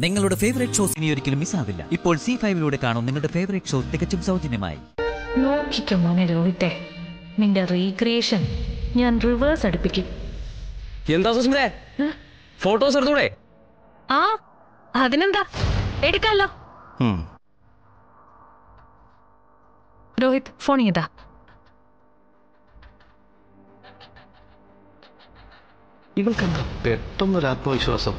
നിങ്ങളുടെ favourite shows ഇനി ഒരിക്കലും മിസ്സാവില്ല ഇപ്പോൾ സി ഫൈവിലൂടെ കാണും നിങ്ങളുടെ ഫേവറേറ്റ് ഷോ തികച്ചും സൗജന്യമായി നോക്കിക്കോ മോനെ രോഹിത്തെ നിന്റെ റീക്രിയേഷൻ ഞാൻ റിവേഴ്സ് അടുപ്പിക്കും എന്താ സുസ്മിതേ ഫോട്ടോസ് എടുത്തൂടെ ആ അതിനെന്താ എടുക്കാലോ രോഹിത് ഫോൺ ചെയ്താ ഇവൾക്കെന്താ പെട്ടെന്നൊരു ആത്മവിശ്വാസം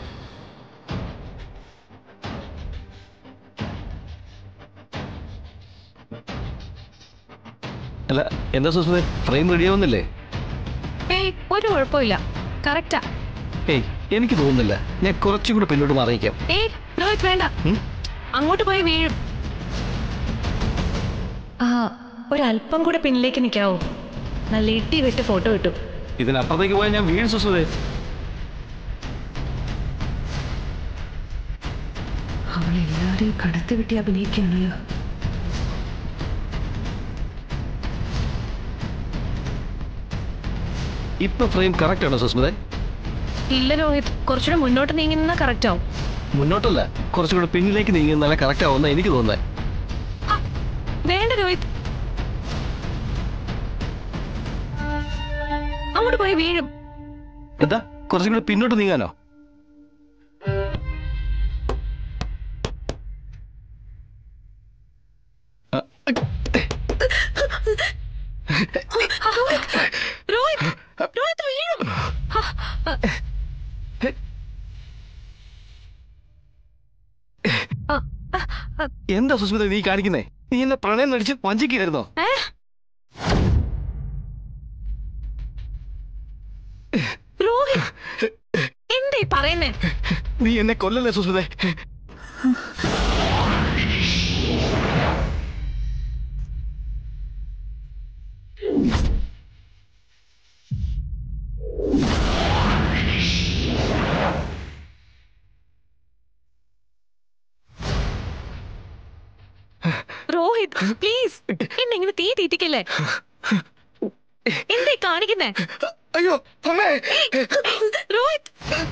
അല്ല എന്താ സുസ്മിത ഫ്രെയിം റെഡി ആവുന്നില്ലേ ഏയ് ഒരു കുഴപ്പമില്ല കറക്റ്റാ ഏയ് എനിക്ക് തോന്നുന്നില്ല ഞാൻ കുറച്ചും കൂടെ പിന്നോട്ട് മാറിയിക്കാം ഏയ് രോഹിത് വേണ്ട ഉം? അങ്ങോട്ട് പോയി വീഴും ആ ഒരല്പം കൂടെ പിന്നിലേക്ക് നിൽക്കാവോ നല്ല ഇട്ടി വിട്ട് ഫോട്ടോ കിട്ടും ഇതിനപ്പുറത്തേക്ക് പോയാൽ ഞാൻ വീഴും സുസ്മിതേ അവൾ എല്ലാവരെയും കടത്തി വിട്ടി അഭിനയിക്കുകയാണല്ലോ ഇപ്പൊ ഫ്രെയിം കറക്റ്റ് ആണോ സുസ്മിത ഇല്ല രോഹിത് കുറച്ചുകൂടെ മുന്നോട്ട് നീങ്ങുന്ന കറക്റ്റ് ആവും മുന്നോട്ടല്ല കുറച്ചും കൂടെ പിന്നിലേക്ക് നീങ്ങി നല്ല കറക്റ്റ് ആവുന്ന എനിക്ക് തോന്നുന്നത് വേണ്ട രോഹിത് അങ്ങോട്ട് പോയി വീഴും എന്താ കുറച്ചും കൂടെ പിന്നോട്ട് നീങ്ങാനോ ആ, രോഹിത് രോഹിത് വീഴും ആ, ആ, ആ, എന്താ സുസ്മിത നീ കാണിക്കുന്നേ നീ എന്നെ പ്രണയം നടിച്ച് വഞ്ചിക്കായിരുന്നോ ഏ? രോഹിത് എന്തേ പറയുന്നേ നീ എന്നെ കൊല്ലല്ലേ സുസ്മിതേ രോഹിത് പ്ലീസ് എന്നെ ഇങ്ങനെ തീ തീറ്റിക്കല്ലേ എന്തേ കാണിക്കുന്നേ അയ്യോ അമ്മേ രോഹിത്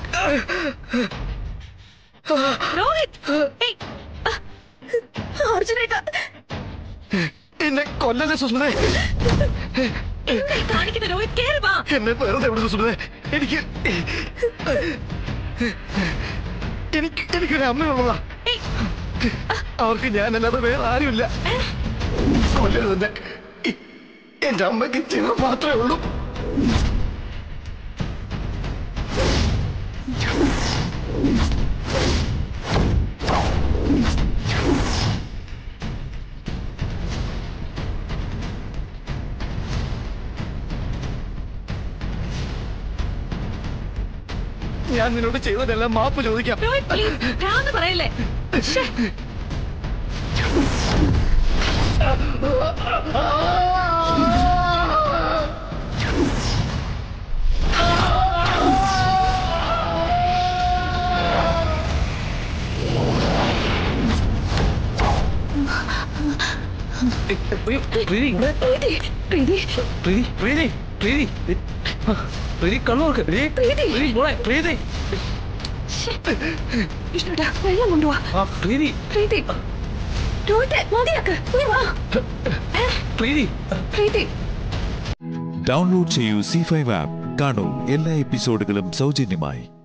രോഹിത് ഏയ്, ആ, അർജുനേട്ടാ എന്നെ കൊല്ലല്ലേ സുസ്മിതേ എന്തേ കാണിക്കുന്നേ രോഹിത് കേറി വാ എന്നെ വെറുതെ വിടുന്നു സുസ്മിതേ എനിക്ക് എനിക്ക് എനിക്കൊരു അമ്മയുള്ളതാ ഏയ്, അവർക്ക് ഞാനല്ലാതെ വേറെ ആരുമില്ല കൊല്ലരുതെന്നെ ഇ- എന്റെ അമ്മയ്ക്ക് ജീവൻ മാത്രമേ ഉള്ളൂ ഞാൻ നിന്നോട് ചെയ്തതെല്ലാം മാപ്പ് ചോദിക്കാം രോഹിത് പ്ലീസ് ഭ്രാന്ത് പറയല്ലേ ശ്ശേ, പ്രീതി ഇവിടെ പ്രീതി, പ്രീതി, പ്രീതി പ്രീതി പ്രീതി പ്രീതി കണ്ണു നോക്ക് പ്രീതി പ്രീതി. പ്രീതി മോളെ പ്രീതി ശ്ശേ. വിഷ്ണുട്ടാ വെള്ളം കൊണ്ടുവാ ആ പ്രീതി പ്രീതി രോഹിത് മതിയാക്ക് നീ വാ ഏ, പ്രീതി പ്രീതി ഡൗൺലോഡ് ചെയ്യൂ സി ഫൈവ് ആപ്പ് കാണൂ എല്ലാ എപ്പിസോഡുകളും സൗജന്യമായി